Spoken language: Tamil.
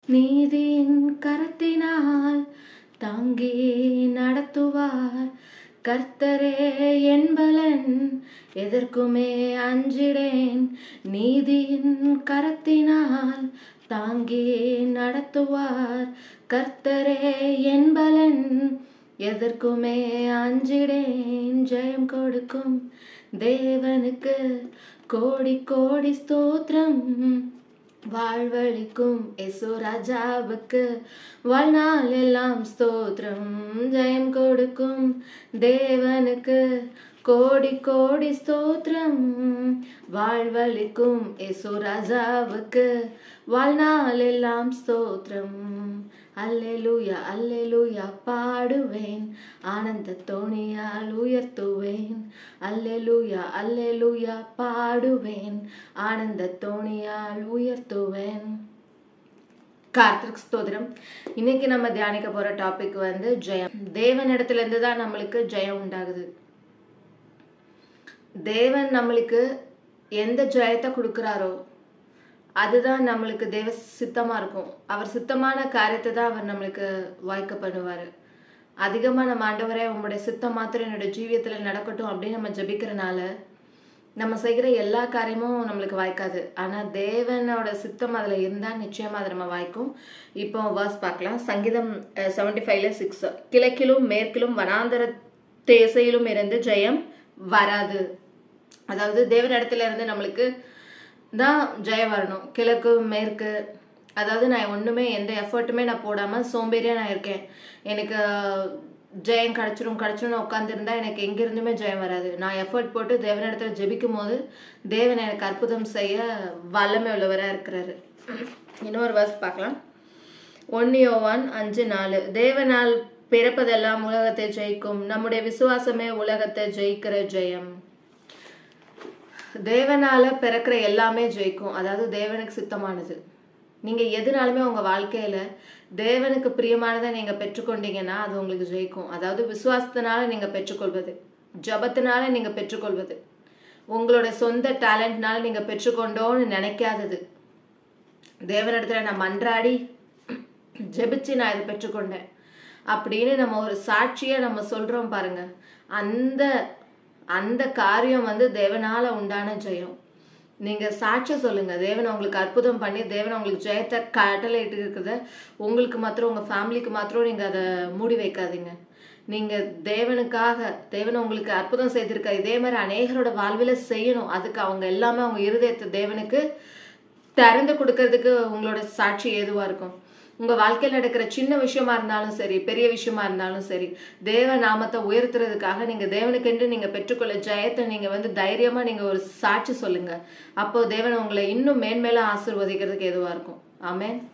நீதியின் கரத்தினால் தாங்கி நடத்துவார் கர்த்தரே என்பலன் எதற்குமே அஞ்சிடேன் நீதியின் கரத்தினால் தாங்கி நடத்துவார் கர்த்தரே என்பலன் எதற்குமே அஞ்சிடேன் ஜெயம் கொடுக்கும் தேவனுக்கு கோடி கோடி ஸ்தோத்திரம் வாழ்வழிக்கும் எசு ராஜாவுக்கு வாழ்நாள் எல்லாம் ஸ்தோத்திரம் ஜெயம் கொடுக்கும் தேவனுக்கு கோடி கோடி ஸ்தோத்திரம் வாழ்வழிக்கும் எசு ராஜாவுக்கு வாழ்நாள் எல்லாம் ஸ்தோத்திரம் அல்லேலூயா அல்லேலூயா பாடுவேன் ஆனந்த தோணியால் உயர்த்துவேன் அல்லேலூயா அல்லேலூயா பாடுவேன் ஆனந்த தோணியால் உயர்த்துவேன் கார்த்திக் ஸ்தோத்திரம் இன்னைக்கு நம்ம தியானிக்க போற டாபிக் வந்து ஜெயம் தேவன் இடத்துல இருந்து தான் நம்மளுக்கு ஜெயம் உண்டாகுது தேவன் நம்மளுக்கு எந்த ஜெயத்தை கொடுக்குறாரோ அதுதான் நம்மளுக்கு தேவ சித்தமா இருக்கும் அவர் சித்தமான காரியத்தை தான் அவர் நம்மளுக்கு வாய்க்க பண்ணுவாரு அதிகமா நம்ம ஆண்டவரே உங்களுடைய சித்தம் மாத்திரம் என்னோட ஜீவியத்துல நடக்கட்டும் அப்படின்னு நம்ம ஜபிக்கிறனால நம்ம செய்கிற எல்லா காரியமும் நம்மளுக்கு வாய்க்காது ஆனா தேவனோட சித்தம் அதுல இருந்தா நிச்சயமா அது நம்ம வாய்க்கும் இப்போ வேர்ஸ் பார்க்கலாம் சங்கீதம் செவன்டி ஃபைவ்ல சிக்ஸ் கிழக்கிலும் மேற்கிலும் வனாந்தர தேசையிலும் இருந்து ஜெயம் வராது அதாவது தேவன் இடத்துல இருந்து நம்மளுக்கு தான் ஜெயம் வரணும் கிழக்கு மேற்கு அதாவது நான் ஒன்றுமே எந்த எஃபர்ட்டுமே நான் போடாமல் சோம்பேறியாக நான் இருக்கேன் எனக்கு ஜெயம் கிடச்சிரும் கிடச்சிரும்னு உட்காந்துருந்தா எனக்கு எங்கேருந்துமே ஜெயம் வராது நான் எஃபர்ட் போட்டு தேவனிடத்தில் ஜெபிக்கும் போது தேவன் எனக்கு அற்புதம் செய்ய வல்லமை உள்ளவராக இருக்கிறாரு இன்னொரு வர்ஸ் பார்க்கலாம் ஒன்னியோவான் அஞ்சு நாலு தேவனால் பிறப்பதெல்லாம் உலகத்தை ஜெயிக்கும் நம்முடைய விசுவாசமே உலகத்தை ஜெயிக்கிற ஜெயம் தேவனால பிறக்கிற எல்லாமே ஜெயிக்கும் அதாவது தேவனுக்கு சித்தமானது நீங்க எதுனாலுமே உங்க வாழ்க்கையில தேவனுக்கு பிரியமானதை நீங்க பெற்றுக்கொண்டீங்கன்னா அது உங்களுக்கு ஜெயிக்கும் அதாவது விசுவாசத்தினால நீங்க பெற்றுக்கொள்வது ஜபத்தினால நீங்க பெற்றுக்கொள்வது உங்களோட சொந்த டேலண்ட்னால நீங்க பெற்றுக்கொண்டோன்னு நினைக்காதது தேவனிடத்துல நான் மன்றாடி ஜெபிச்சு நான் இதை பெற்றுக்கொண்டேன் அப்படின்னு நம்ம ஒரு சாட்சியை நம்ம சொல்றோம் பாருங்க அந்த அந்த காரியம் வந்து தேவனால உண்டான ஜெயம் நீங்க சாட்சி சொல்லுங்க தேவன் உங்களுக்கு அற்புதம் பண்ணி தேவன் உங்களுக்கு ஜெயத்தை கட்டளையிட்டு இருக்கிறத உங்களுக்கு மாத்திரம் உங்க ஃபேமிலிக்கு மாத்திரம் நீங்க அதை மூடி வைக்காதீங்க நீங்க தேவனுக்காக தேவன் உங்களுக்கு அற்புதம் செய்திருக்க இதே மாதிரி அநேகரோட வாழ்வில் செய்யணும் அதுக்கு அவங்க எல்லாமே அவங்க இருதயத்தை தேவனுக்கு திறந்து கொடுக்கறதுக்கு உங்களோட சாட்சி ஏதுவா இருக்கும் உங்க வாழ்க்கையில் நடக்கிற சின்ன விஷயமா இருந்தாலும் சரி பெரிய விஷயமா இருந்தாலும் சரி தேவ நாமத்தை உயர்த்துறதுக்காக நீங்க தேவனுக்கென்று நீங்க பெற்றுக்கொள்ள ஜெயத்தை நீங்க வந்து தைரியமா நீங்க ஒரு சாட்சி சொல்லுங்க அப்போ தேவன் உங்களை இன்னும் மேன்மேலும் ஆசிர்வதிக்கிறதுக்கு எதுவா இருக்கும் ஆமேன்